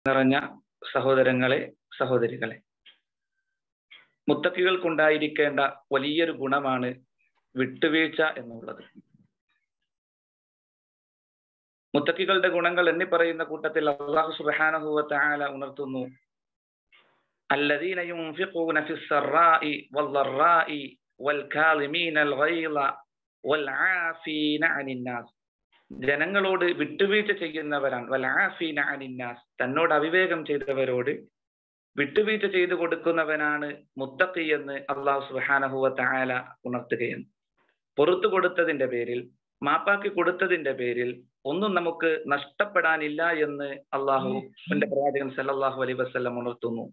നിറഞ്ഞ സഹോദരങ്ങളെ സഹോദരികളെ മുത്തക്കികൾക്കുണ്ടായിരിക്കേണ്ട വലിയൊരു ഗുണമാണ് വിട്ടുവീഴ്ച എന്നുള്ളത് മുത്തക്കികളുടെ ഗുണങ്ങൾ എണ്ണി പറയുന്ന കൂട്ടത്തിൽ അള്ളാഹു സുബാനഹുവത്ത ആല ഉണർത്തുന്നു الذين ينفقون في السراء والضراء والكاظمين الغيظ والعافين عن الناس ജനങ്ങളോട് വിട്ടുവീഴ്ച ചെയ്യുന്നവരാണ് വലാഫീന അനിന്നാസ് തന്നോട് അവിവേകം ചെയ്തവരോട് വിട്ടുവീഴ്ച ചെയ്തു കൊടുക്കുന്നവനാണ് മുത്തഖി എന്ന് അള്ളാഹു സുബാനഹുവ താല ഉണർത്തുകയാണ് പുറത്തു കൊടുത്തതിന്റെ പേരിൽ മാപ്പാക്കി കൊടുത്തതിന്റെ പേരിൽ ഒന്നും നമുക്ക് നഷ്ടപ്പെടാനില്ല എന്ന് അള്ളാഹു എന്റെ പ്രവാചകൻ സല്ലല്ലാഹു അലൈഹി വസല്ലം ഉണർത്തുന്നു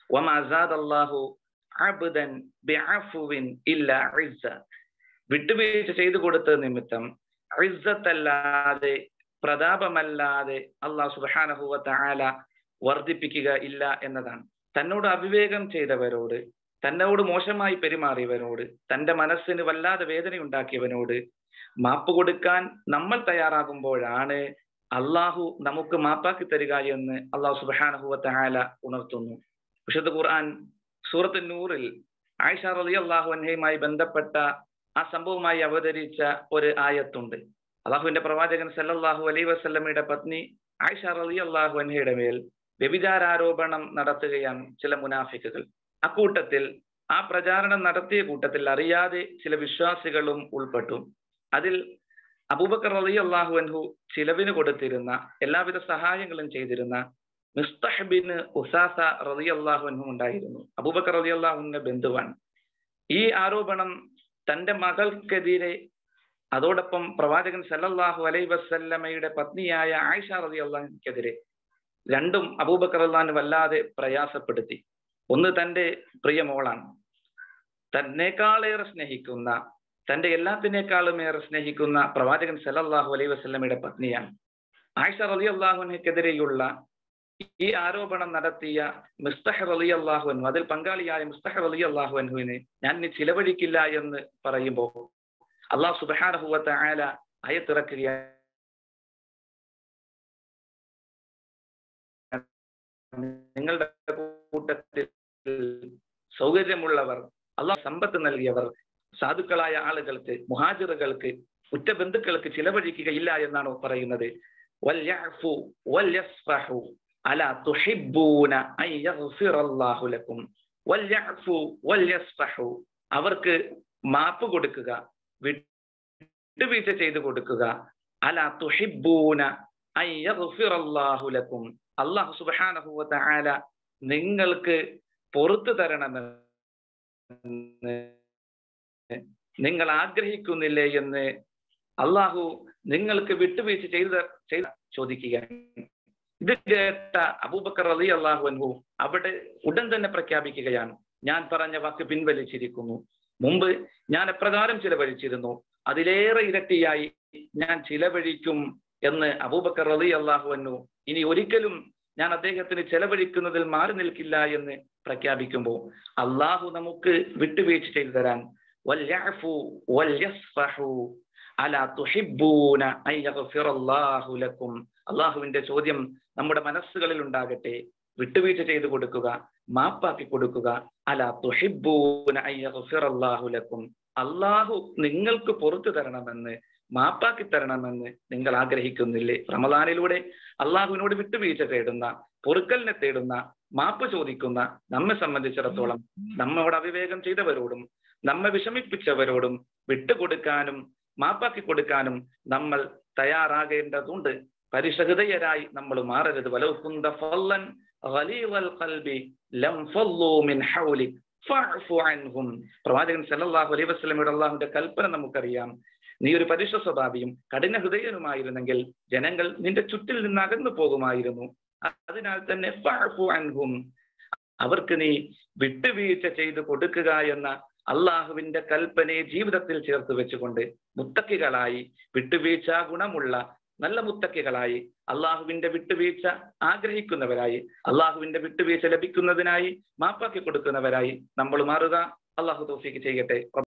അള്ളാഹു അബ്ദൻ ബിഅഫുവിൻ ഇല്ല ഇസ്സ വിട്ടുവീഴ്ച ചെയ്തു കൊടുത്ത നിമിത്തം ഇസ്സത്തല്ലാതെ പ്രതാപമല്ലാതെ അള്ളാഹു സുബാനഹുവ താല വർദ്ധിപ്പിക്കുക ഇല്ല എന്നതാണ് തന്നോട് അവിവേകം ചെയ്തവരോട് തന്നോട് മോശമായി പെരുമാറിയവനോട് തന്റെ മനസ്സിന് വല്ലാതെ വേദനയുണ്ടാക്കിയവനോട് മാപ്പ് കൊടുക്കാൻ നമ്മൾ തയ്യാറാകുമ്പോഴാണ് അള്ളാഹു നമുക്ക് മാപ്പാക്കി തരിക എന്ന് അള്ളാഹു സുബാനഹുവ താല ഉണർത്തുന്നു വിശുദ്ധ ഖുർആൻ സൂറത്ത് നൂറിൽ ആയിഷ റലി അള്ളാഹു അൻഹയുമായി ബന്ധപ്പെട്ട ആ സംഭവമായി അവതരിച്ച ഒരു ആയത്തുണ്ട് അള്ളാഹുവിന്റെ പ്രവാചകൻ സല്ലല്ലാഹു അലൈ വസല്ലമയുടെ പത്നി ആയിഷ റലി അള്ളാഹു അൻഹയുടെ മേൽ വ്യഭിചാരോപണം നടത്തുകയാണ് ചില മുനാഫിക്കുകൾ അക്കൂട്ടത്തിൽ ആ പ്രചാരണം നടത്തിയ കൂട്ടത്തിൽ അറിയാതെ ചില വിശ്വാസികളും ഉൾപ്പെട്ടു അതിൽ അബൂബക്കർ റലി അള്ളാഹു അൻഹു ചിലവിന് കൊടുത്തിരുന്ന എല്ലാവിധ സഹായങ്ങളും ചെയ്തിരുന്ന മിസ്തഹബിന് ഉസാസ റലി അള്ളാഹു അൻഹു ഉണ്ടായിരുന്നു അബൂബക്കർ റലി അള്ളാഹുവിന്റെ ബന്ധുവാണ് ഈ ആരോപണം തന്റെ മകൾക്കെതിരെ അതോടൊപ്പം പ്രവാചകൻ സല്ലല്ലാഹു അലൈ വസല്ലമയുടെ പത്നിയായ ആയിഷ റലി അള്ളാഹിനെതിരെ രണ്ടും അബൂബക്കർ അള്ളഹാന് വല്ലാതെ പ്രയാസപ്പെടുത്തി ഒന്ന് തന്റെ പ്രിയ മോളാണ് തന്നേക്കാളേറെ സ്നേഹിക്കുന്ന തന്റെ എല്ലാത്തിനേക്കാളും ഏറെ സ്നേഹിക്കുന്ന പ്രവാചകൻ സല്ലല്ലാഹു അലൈഹി വസല്ലമയുടെ പത്നിയാണ് ആയിഷ റലി അള്ളാഹുവിനെതിരെയുള്ള ഈ ആരോപണം നടത്തിയ മുസ്തഹർ അലി അള്ളാഹുവിനു അതിൽ പങ്കാളിയായ മുസ്തഹർ അലി അള്ളാഹുവിനുവിന് ഞാൻ ഇനി ചിലവഴിക്കില്ല എന്ന് പറയുമ്പോൾ അള്ളാഹു സുബാനഹുവത്ത ആല അയത്തിറക്കുകയാണ് നിങ്ങളുടെ കൂട്ടത്തിൽ സൗകര്യമുള്ളവർ അള്ളാഹ് സമ്പത്ത് നൽകിയവർ സാധുക്കളായ ആളുകൾക്ക് മുഹാജിറുകൾക്ക് ഉറ്റ ബന്ധുക്കൾക്ക് ചിലവഴിക്കുകയില്ല എന്നാണ് പറയുന്നത് അല തുഹിബൂന ലക്കും അവർക്ക് മാപ്പ് കൊടുക്കുക വിട്ടുവീഴ്ച ചെയ്തു കൊടുക്കുക അല തുഹിബൂന ലക്കും അള്ളാഹു സുബാനഹുവ ആല നിങ്ങൾക്ക് പുറത്തു തരണമെന്ന് നിങ്ങൾ ആഗ്രഹിക്കുന്നില്ലേ എന്ന് അള്ളാഹു നിങ്ങൾക്ക് വിട്ടുവീഴ്ച ചെയ്ത ചെയ്ത ചോദിക്കുകയാണ് ഇത് കേട്ട അബൂബക്കർ അലി അള്ളാഹു അൻഹു അവിടെ ഉടൻ തന്നെ പ്രഖ്യാപിക്കുകയാണ് ഞാൻ പറഞ്ഞ വാക്ക് പിൻവലിച്ചിരിക്കുന്നു മുമ്പ് ഞാൻ എപ്രകാരം ചിലവഴിച്ചിരുന്നു അതിലേറെ ഇരട്ടിയായി ഞാൻ ചിലവഴിക്കും എന്ന് അബൂബക്കർ അലി അള്ളാഹു അന്നു ഇനി ഒരിക്കലും ഞാൻ അദ്ദേഹത്തിന് ചെലവഴിക്കുന്നതിൽ മാറി നിൽക്കില്ല എന്ന് പ്രഖ്യാപിക്കുമ്പോൾ അള്ളാഹു നമുക്ക് വിട്ടുവീഴ്ച ചെയ്തു തരാൻ അല തുഹിബൂന ലക്കും അള്ളാഹുവിന്റെ ചോദ്യം നമ്മുടെ മനസ്സുകളിൽ ഉണ്ടാകട്ടെ വിട്ടുവീഴ്ച ചെയ്തു കൊടുക്കുക മാപ്പാക്കി കൊടുക്കുക അല തുഹിബൂന ലക്കും അള്ളാഹു നിങ്ങൾക്ക് പുറത്തു തരണമെന്ന് മാപ്പാക്കി തരണമെന്ന് നിങ്ങൾ ആഗ്രഹിക്കുന്നില്ലേ റമദാനിലൂടെ അള്ളാഹുവിനോട് വിട്ടുവീഴ്ച തേടുന്ന പൊറുക്കലിനെ തേടുന്ന മാപ്പ് ചോദിക്കുന്ന നമ്മെ സംബന്ധിച്ചിടത്തോളം നമ്മോട് അവിവേകം ചെയ്തവരോടും നമ്മെ വിഷമിപ്പിച്ചവരോടും വിട്ടുകൊടുക്കാനും മാപ്പാക്കി കൊടുക്കാനും നമ്മൾ തയ്യാറാകേണ്ടതുണ്ട് പരിശഹൃദയരായി നമ്മൾ മാറരുത് വലൗകുന്ത ഫല്ലൻ ഖലീവൽ ഖൽബി ലം ഫല്ലൂ മിൻ ഹൗലിക് ഫഅഫു അൻഹും പ്രവാചകൻ സല്ലല്ലാഹു അലൈഹി വസല്ലമയുടെ അള്ളാഹുവിന്റെ കൽപ്പന നമുക്കറിയാം നീ ഒരു പരുഷ സ്വഭാവിയും കഠിന ഹൃദയനുമായിരുന്നെങ്കിൽ ജനങ്ങൾ നിന്റെ ചുറ്റിൽ നിന്ന് അകന്നു പോകുമായിരുന്നു അതിനാൽ തന്നെ ഫഅഫു അൻഹും അവർക്ക് നീ വിട്ടുവീഴ്ച ചെയ്തു കൊടുക്കുക എന്ന അള്ളാഹുവിന്റെ കൽപ്പനയെ ജീവിതത്തിൽ ചേർത്ത് വെച്ചുകൊണ്ട് മുത്തക്കികളായി വിട്ടുവീഴ്ച ഗുണമുള്ള നല്ല മുത്തക്കികളായി അള്ളാഹുവിന്റെ വിട്ടുവീഴ്ച ആഗ്രഹിക്കുന്നവരായി അള്ളാഹുവിന്റെ വിട്ടുവീഴ്ച ലഭിക്കുന്നതിനായി മാപ്പാക്കി കൊടുക്കുന്നവരായി നമ്മൾ മാറുക അള്ളാഹു തോഫിക്ക് ചെയ്യട്ടെ